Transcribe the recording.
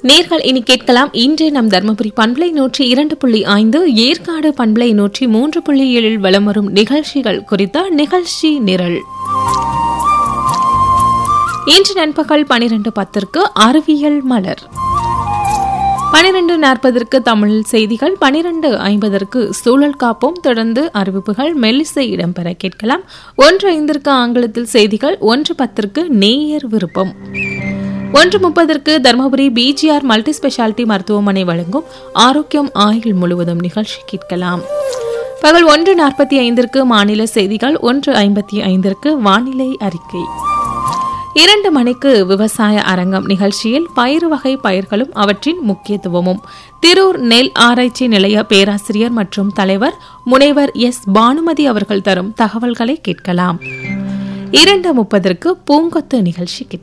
நேர்கள் இனி கேட்கலாம் இன்று நம் தர்மபுரி பண்பலை நூற்றி இரண்டு புள்ளி ஐந்து ஏற்காடு பண்பலை நூற்றி மூன்று புள்ளி ஏழில் வலம் வரும் நிகழ்ச்சிகள் குறித்த நிகழ்ச்சி நிரல் இன்று நண்பகல் பனிரெண்டு பத்திற்கு அறிவியல் மலர் பனிரெண்டு நாற்பதற்கு தமிழ் செய்திகள் பனிரெண்டு ஐம்பதற்கு சூழல் காப்போம் தொடர்ந்து அறிவிப்புகள் மெல்லிசை இடம்பெற கேட்கலாம் ஒன்று ஐந்திற்கு ஆங்கிலத்தில் செய்திகள் ஒன்று பத்திற்கு நேயர் விருப்பம் ஒன்று முப்பதற்கு தருமபுரி பிஜிஆர் மல்டி ஸ்பெஷாலிட்டி மருத்துவமனை வழங்கும் ஆரோக்கியம் ஆயுள் முழுவதும் நிகழ்ச்சி கேட்கலாம் பகல் ஒன்று நாற்பத்தி ஐந்திற்கு மாநில செய்திகள் ஒன்று ஐம்பத்தி ஐந்திற்கு வானிலை அறிக்கை இரண்டு மணிக்கு விவசாய அரங்கம் நிகழ்ச்சியில் பயிறு வகை பயிர்களும் அவற்றின் முக்கியத்துவமும் திரூர் நெல் ஆராய்ச்சி நிலைய பேராசிரியர் மற்றும் தலைவர் முனைவர் எஸ் பானுமதி அவர்கள் தரும் தகவல்களை கேட்கலாம் இரண்டு முப்பதற்கு பூங்கொத்து நிகழ்ச்சி